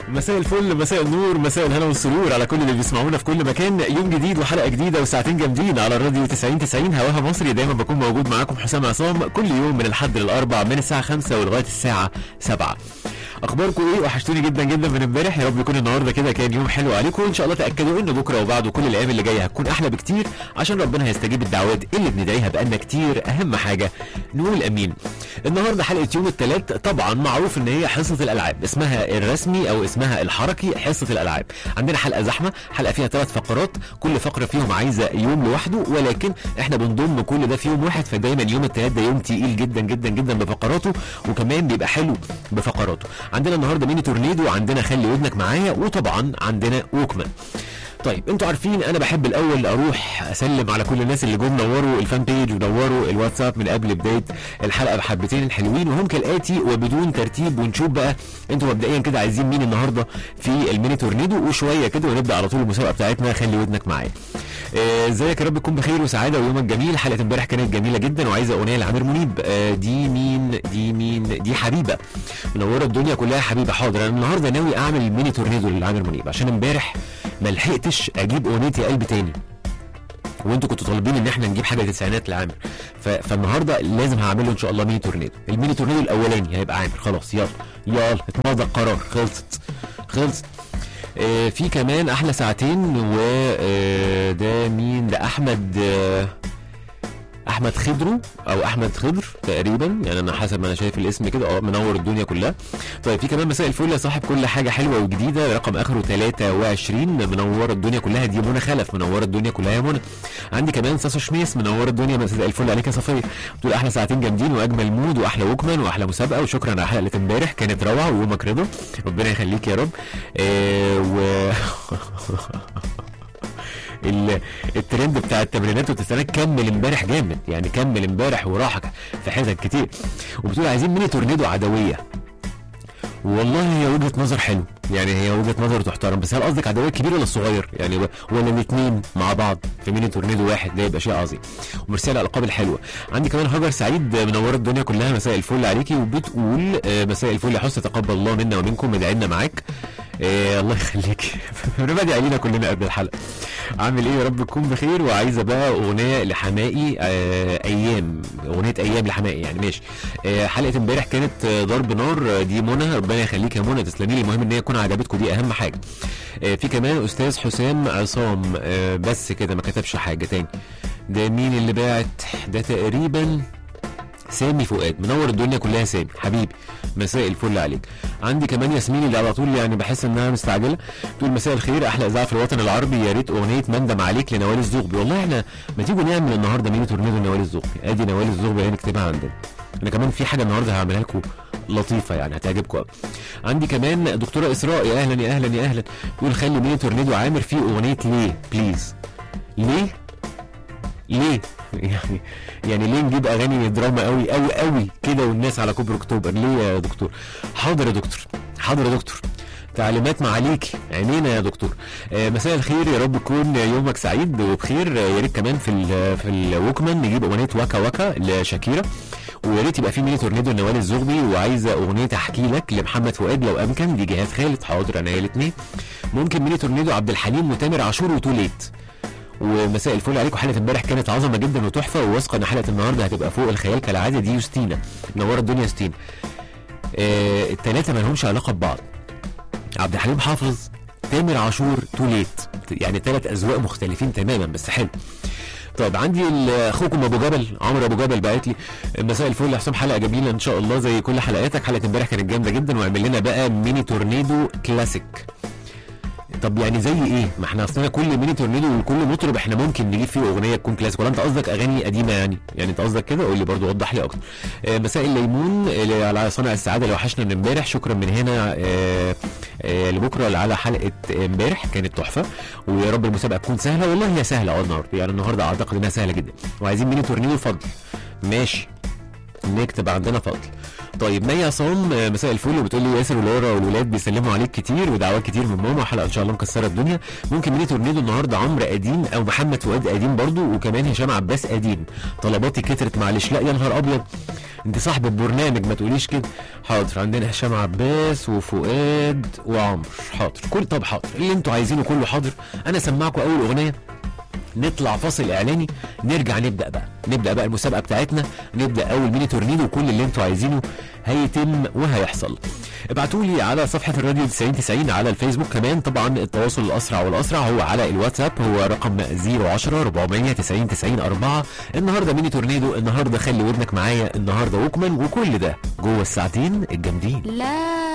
مساء الفل مساء النور مساء الهنا والسرور على كل اللي بيسمعونا في كل مكان يوم جديد وحلقه جديده وساعتين جامدين على الراديو 90 90 هواها مصري دايما بكون موجود معاكم حسام عصام كل يوم من الحد للاربع من الساعه 5 ولغايه الساعه 7 اخباركم ايه وحشتوني جدا جدا من امبارح يا رب يكون النهارده كده كان يوم حلو عليكم وان شاء الله تاكدوا ان بكره وبعده كل الايام اللي جايه هتكون احلى بكتير عشان ربنا هيستجيب الدعوات اللي بندعيها بقالنا كتير اهم حاجه نقول امين النهارده حلقه يوم الثلاث طبعا معروف ان هي حصه الالعاب اسمها الرسمي او اسمها الحركي حصه الالعاب عندنا حلقه زحمه حلقه فيها ثلاث فقرات كل فقره فيهم عايزه يوم لوحده ولكن احنا بنضم كل ده في يوم واحد فدايما يوم الثلاث ده يوم تقيل جدا جدا جدا بفقراته وكمان بيبقى حلو بفقراته عندنا النهارده ميني تورنيدو وعندنا خلي ودنك معايا وطبعا عندنا ووكمان طيب انتوا عارفين انا بحب الاول اروح اسلم على كل الناس اللي جم نوروا الفان بيج ونوروا الواتساب من قبل بدايه الحلقه بحبتين الحلوين وهم كالاتي وبدون ترتيب ونشوف بقى انتوا مبدئيا كده عايزين مين النهارده في الميني تورنيدو وشويه كده ونبدا على طول المسابقه بتاعتنا خلي ودنك معايا آه، ازيك يا رب تكون بخير وسعاده ويومك جميل حلقه امبارح كانت جميله جدا وعايزه اغنيه لعامر منيب آه، دي مين دي مين دي حبيبه منوره الدنيا كلها حبيبه حاضر انا النهارده ناوي اعمل ميني تورنيدو لعامر منيب عشان امبارح ما لحقتش اجيب اغنيه يا قلبي تاني وانتوا كنتوا طالبين ان احنا نجيب حاجه تسعينات لعامر ف... فالنهارده لازم هعمل له ان شاء الله ميني تورنيدو الميني تورنيدو الاولاني هيبقى عامر خلاص يلا يلا اتمضى القرار خلصت خلصت آه في كمان احلى ساعتين وده مين ده احمد آه احمد خضرو او احمد خضر تقريبا يعني انا حسب ما انا شايف الاسم كده اه منور الدنيا كلها طيب في كمان مساء الفل يا صاحب كل حاجه حلوه وجديده رقم اخره 23 منوره الدنيا كلها دي منى خلف منوره الدنيا كلها يا منى عندي كمان ساسا شميس منوره الدنيا مساء الفل عليك يا صفيه بتقول احلى ساعتين جامدين واجمل مود واحلى وكمان واحلى مسابقه وشكرا على حلقه امبارح كانت روعه ويومك رضا ربنا يخليك يا رب آه و ال- الترند بتاع التمرينات والتسعينات كمل امبارح جامد يعني كمل امبارح وراح في حتت كتير وبتقول عايزين ميني تورنيدو عدويه والله هي وجهه نظر حلو يعني هي وجهه نظر تحترم بس هل قصدك عدويه كبير ولا الصغير يعني و- ولا الاثنين مع بعض في ميني تورنيدو واحد ده يبقى شيء عظيم وميرسي على الالقاب الحلوه عندي كمان هاجر سعيد منوره الدنيا كلها مساء الفل عليكي وبتقول آه، مساء الفل يا حسن تقبل الله منا ومنكم ادعينا معاك آه الله يخليك ربنا علينا كلنا قبل الحلقه عامل ايه يا رب تكون بخير وعايزه بقى اغنيه لحمائي آه ايام اغنيه ايام لحمائي يعني ماشي آه حلقه امبارح كانت آه ضرب نار آه، دي منى ربنا يخليك يا منى تسلمي لي المهم ان هي تكون عجبتكم دي اهم حاجه آه في كمان استاذ حسام عصام آه بس كده ما كتبش حاجه تاني ده مين اللي باعت ده تقريبا سامي فؤاد منور الدنيا كلها سامي حبيبي مساء الفل عليك عندي كمان ياسمين اللي على طول يعني بحس انها مستعجله تقول مساء الخير احلى اذاعه في الوطن العربي يا ريت اغنيه مندم عليك لنوال الزغبي والله احنا ما تيجوا نعمل النهارده ميني تورنيدو لنوال الزغبي ادي نوال الزغبي اهي نكتبها عندنا انا كمان في حاجه النهارده هعملها لكم لطيفه يعني هتعجبكم قوي عندي كمان دكتوره اسراء يا اهلا يا اهلا يا اهلا تقول خلي ميني تورنيدو عامر فيه اغنيه ليه بليز ليه ليه؟ يعني يعني ليه نجيب اغاني دراما قوي قوي قوي كده والناس على كوبري اكتوبر ليه يا دكتور؟ حاضر يا دكتور حاضر يا دكتور تعليمات معاليك عينينا يا دكتور آه مساء الخير يا رب يكون يومك سعيد وبخير آه، يا ريت كمان في ال في الوكمان نجيب اغنيه واكا واكا لشاكيرا ويا ريت يبقى في ميني تورنيدو لنوال الزغبي وعايزه اغنيه احكي لك لمحمد فؤاد لو امكن دي جهاد خالد حاضر انا الاثنين ممكن ميني تورنيدو عبد الحليم وتامر عاشور وتوليت ومساء الفل عليكم حلقه امبارح كانت عظمه جدا وتحفه وواثقه ان حلقه النهارده هتبقى فوق الخيال كالعاده دي يوستينا منوره الدنيا يوستينا آه الثلاثه ما لهمش علاقه ببعض عبد الحليم حافظ تامر عاشور توليت يعني ثلاث اذواق مختلفين تماما بس حلو طيب عندي ال- اخوكم ابو جبل عمرو ابو جبل بعت لي مساء الفل يا حسام حلقه جميله ان شاء الله زي كل حلقاتك حلقه امبارح كانت جامده جدا واعمل لنا بقى ميني تورنيدو كلاسيك طب يعني زي ايه؟ ما احنا اصلنا كل ميني تورنيدو وكل مطرب احنا ممكن نجيب فيه اغنيه تكون كلاسيك ولا انت قصدك اغاني قديمه يعني؟ يعني انت قصدك كده قول لي برضو وضح لي اكتر. آه مساء الليمون اللي على صانع السعاده اللي وحشنا من امبارح شكرا من هنا آه آه لبكره اللي على حلقه امبارح كانت تحفه ويا رب المسابقه تكون سهله والله هي سهله اه النهارده يعني النهارده اعتقد انها سهله جدا وعايزين ميني تورنيدو فضل ماشي نكتب عندنا فضل طيب مي عصام آه، مساء الفل وبتقول لي ياسر ولورا والولاد بيسلموا عليك كتير ودعوات كتير من ماما حلقه ان شاء الله مكسره الدنيا ممكن ميني تورنيدو النهارده عمرو قديم او محمد فؤاد قديم برضو وكمان هشام عباس قديم طلباتي كترت معلش لا يا نهار ابيض انت صاحب البرنامج ما تقوليش كده حاضر عندنا هشام عباس وفؤاد وعمرو حاضر كل طب حاضر اللي انتوا عايزينه كله حاضر انا سمعكم اول اغنيه نطلع فاصل اعلاني نرجع نبدا بقى نبدا بقى المسابقه بتاعتنا نبدا اول ميني تورنيدو كل اللي انتوا عايزينه هيتم وهيحصل ابعتوا لي على صفحه الراديو 9090 على الفيسبوك كمان طبعا التواصل الاسرع والاسرع هو على الواتساب هو رقم 010 490 90 4 النهارده ميني تورنيدو النهارده خلي ودنك معايا النهارده وكمان وكل ده جوه الساعتين الجامدين لا